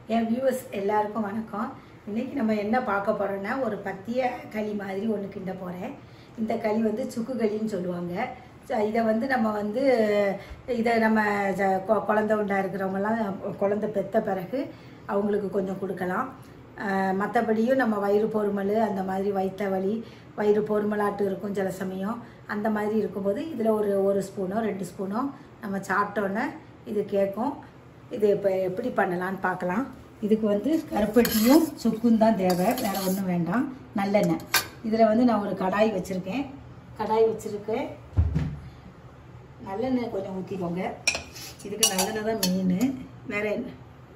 என் viewers எல்லாருக்கும் வணக்கம் இன்னைக்கு நம்ம என்ன பார்க்க போறோம்னா ஒரு பத்திய களி மாதிரி ஒன்று கிண்ட போகிறேன் இந்த களி வந்து சுக்கு களின்னு சொல்லுவாங்க So, இதை வந்து நம்ம வந்து இதை நம்ம ஜ- கொ- குழந்தை உண்டா இருக்கிறவங்கலாம் குழந்தை பெத்த பிறகு அவங்களுக்கு கொஞ்சம் கொடுக்கலாம் மற்றபடியும் நம்ம வயிறு பொறுமல் அந்த மாதிரி வயிற்ற வலி வயிறு பொறுமலாட்டு இருக்கும் சில சமயம் அந்த மாதிரி இருக்கும்போது இதில் ஒரு ஒரு ஸ்பூனோ ரெண்டு ஸ்பூனோ நம்ம சாப்பிட்டோன்னே இது கேட்கும் இது இப்போ எப்படி பண்ணலான்னு பார்க்கலாம் இதுக்கு வந்து கருப்பட்டியும் சுக்கும் தான் தேவை வேறு ஒன்றும் வேண்டாம் நல்லெண்ணெய் இதில் வந்து நான் ஒரு கடாய் வச்சுருக்கேன் கடாய் வச்சுருக்கேன் நல்லெண்ணெய் கொஞ்சம் ஊற்றிக்கோங்க இதுக்கு நல்லெண்ணெய் தான் மெயின் வேறு என்ன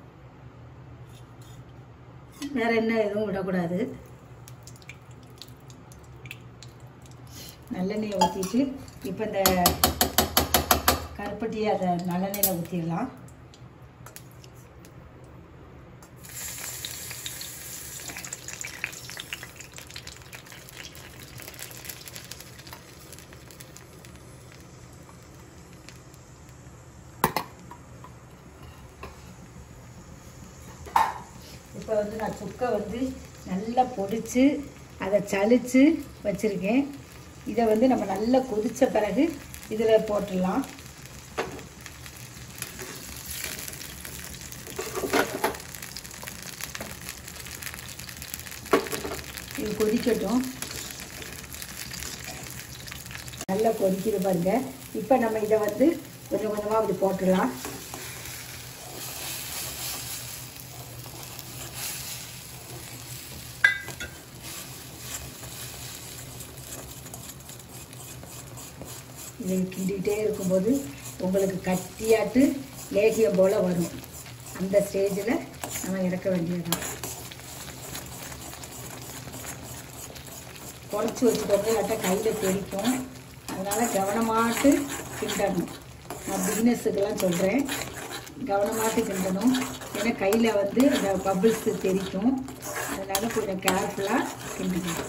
வேறு எண்ணெய் எதுவும் விடக்கூடாது நல்லெண்ணெயை ஊற்றிட்டு இப்போ இந்த கருப்பட்டியை அதை நல்லெண்ணெயில் ஊற்றிடலாம் இப்போ வந்து நான் சுக்கை வந்து நல்லா பொடிச்சு அதை சலிச்சு வச்சுருக்கேன் இதை வந்து நம்ம நல்லா கொதித்த பிறகு இதில் போட்டுடலாம் இது கொதிக்கட்டும் நல்லா கொதிக்குது பாருங்க இப்போ நம்ம இதை வந்து கொஞ்சம் கொஞ்சமாக அப்படி போட்டுடலாம் இதை கிண்டிகிட்டே இருக்கும்போது உங்களுக்கு கட்டியாட்டு லேகியம் போல் வரும் அந்த ஸ்டேஜில் நம்ம இறக்க வேண்டியதுதான் குறைச்சி வச்சுக்கோங்க இல்லாட்டா கையில் தெரிக்கும் அதனால் கவனமாட்டு கிண்டணும் நான் பிகினஸுக்கெல்லாம் சொல்கிறேன் கவனமாட்டு கிண்டணும் ஏன்னா கையில் வந்து அந்த பபிள்ஸ் தெரிக்கும் அதனால் கொஞ்சம் கேர்ஃபுல்லாக கிண்டணும்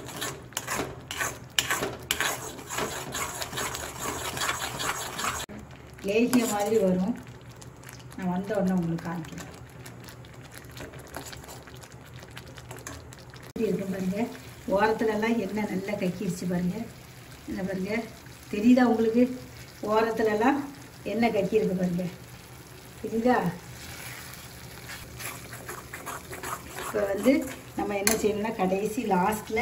லேகிய மாதிரி வரும் நான் வந்த உடனே உங்களுக்கு காமிக்கிறேன் எப்படி இருக்கு பாருங்க ஓரத்துல எல்லாம் எண்ணெய் நல்லா கக்கிடுச்சு பாருங்க என்ன பாருங்க தெரியுதா உங்களுக்கு ஓரத்துல எல்லாம் எண்ணெய் கக்கி இருக்கு பாருங்க தெரியுதா இப்போ வந்து நம்ம என்ன செய்யணும்னா கடைசி லாஸ்ட்ல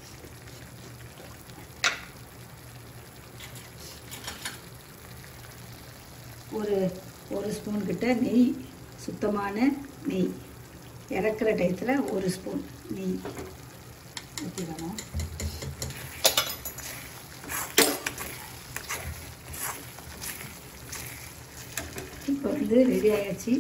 ஒரு ஒரு ஸ்பூன் கிட்ட நெய் சுத்தமான நெய் இறக்குற டயத்தில் ஒரு ஸ்பூன் நெய் ஊற்றிடணும் இப்போ வந்து ரெடி ஆயாச்சு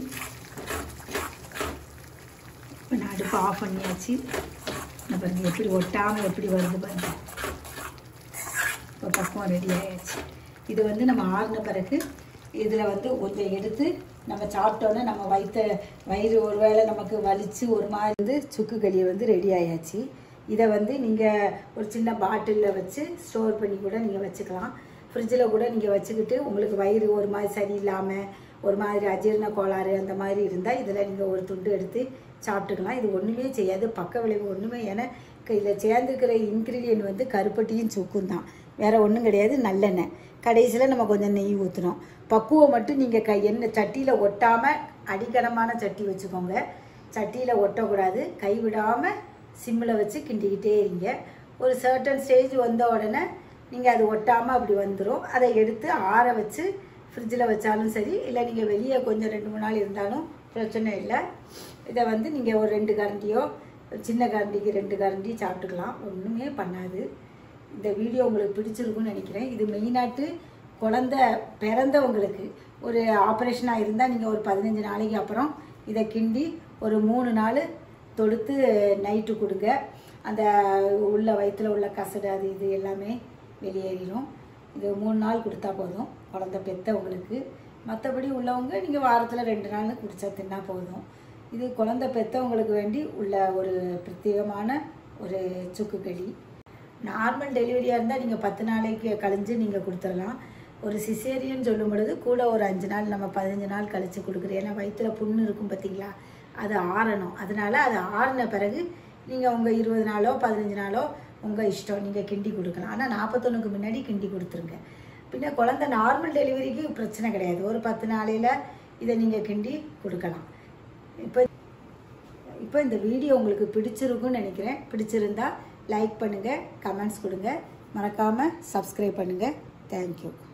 இப்போ நான் அடுப்பு ஆஃப் பண்ணியாச்சு இந்த பாருங்க எப்படி ஒட்டாமல் எப்படி வருது பாருங்க இப்போ பக்கம் ரெடி ஆயாச்சு இது வந்து நம்ம ஆறின பிறகு இதில் வந்து கொஞ்சம் எடுத்து நம்ம சாப்பிட்டோன்னே நம்ம வயிற்ற வயிறு ஒருவேளை நமக்கு வலிச்சு ஒரு மாதிரி வந்து சுக்கு களியை வந்து ரெடி ஆயாச்சு இதை வந்து நீங்கள் ஒரு சின்ன பாட்டிலில் வச்சு ஸ்டோர் பண்ணி கூட நீங்கள் வச்சுக்கலாம் ஃப்ரிட்ஜில் கூட நீங்கள் வச்சுக்கிட்டு உங்களுக்கு வயிறு ஒரு மாதிரி சரியில்லாமல் ஒரு மாதிரி அஜீரண கோளாறு அந்த மாதிரி இருந்தால் இதில் நீங்கள் ஒரு துண்டு எடுத்து சாப்பிட்டுக்கலாம் இது ஒன்றுமே செய்யாது பக்க விளைவு ஒன்றுமே ஏன்னா இதில் சேர்ந்துருக்கிற இன்க்ரீடியன்ட் வந்து கருப்பட்டியும் சுக்கும் தான் வேற ஒன்றும் கிடையாது நல்லெண்ணெய் கடைசியில் நம்ம கொஞ்சம் நெய் ஊற்றணும் பக்குவம் மட்டும் நீங்கள் கை எண்ணெய் சட்டியில் ஒட்டாமல் அடிக்கனமான சட்டி வச்சுக்கோங்க சட்டியில் ஒட்டக்கூடாது கை விடாமல் சிம்மில் வச்சு கிண்டிக்கிட்டே இருங்க ஒரு சர்டன் ஸ்டேஜ் வந்த உடனே நீங்கள் அது ஒட்டாமல் அப்படி வந்துடும் அதை எடுத்து ஆற வச்சு ஃப்ரிட்ஜில் வச்சாலும் சரி இல்லை நீங்கள் வெளியே கொஞ்சம் ரெண்டு மூணு நாள் இருந்தாலும் பிரச்சனை இல்லை இதை வந்து நீங்கள் ஒரு ரெண்டு கரண்டியோ சின்ன கரண்டிக்கு ரெண்டு கரண்டி சாப்பிட்டுக்கலாம் ஒன்றுமே பண்ணாது இந்த வீடியோ உங்களுக்கு பிடிச்சிருக்குன்னு நினைக்கிறேன் இது மெயினாட்டு குழந்த பிறந்தவங்களுக்கு ஒரு ஆப்ரேஷனாக இருந்தால் நீங்கள் ஒரு பதினஞ்சு நாளைக்கு அப்புறம் இதை கிண்டி ஒரு மூணு நாள் தொடுத்து நைட்டு கொடுங்க அந்த உள்ள வயிற்றில் உள்ள கசடு அது இது எல்லாமே வெளியேறிடும் இது மூணு நாள் கொடுத்தா போதும் குழந்த பெற்றவங்களுக்கு மற்றபடி உள்ளவங்க நீங்கள் வாரத்தில் ரெண்டு நாள் குடிச்சா தின்னா போதும் இது குழந்த பெற்றவங்களுக்கு வேண்டி உள்ள ஒரு பிரத்யேகமான ஒரு சுக்கு களி நார்மல் டெலிவரியாக இருந்தால் நீங்கள் பத்து நாளைக்கு கழிஞ்சு நீங்கள் கொடுத்துடலாம் ஒரு சிசேரியன் சொல்லும் பொழுது கூட ஒரு அஞ்சு நாள் நம்ம பதினஞ்சு நாள் கழித்து கொடுக்குறோம் ஏன்னா வயிற்றுல புண்ணு இருக்கும் பார்த்தீங்களா அது ஆறணும் அதனால அது ஆறின பிறகு நீங்கள் உங்கள் இருபது நாளோ பதினஞ்சு நாளோ உங்கள் இஷ்டம் நீங்கள் கிண்டி கொடுக்கலாம் ஆனால் நாற்பத்தொன்னுக்கு முன்னாடி கிண்டி கொடுத்துருங்க பின்ன குழந்தை நார்மல் டெலிவரிக்கு பிரச்சனை கிடையாது ஒரு பத்து நாளையில் இதை நீங்கள் கிண்டி கொடுக்கலாம் இப்போ இப்போ இந்த வீடியோ உங்களுக்கு பிடிச்சிருக்கும்னு நினைக்கிறேன் பிடிச்சிருந்தா லைக் பண்ணுங்கள் கமெண்ட்ஸ் கொடுங்க மறக்காமல் சப்ஸ்கிரைப் பண்ணுங்கள் தேங்க்யூ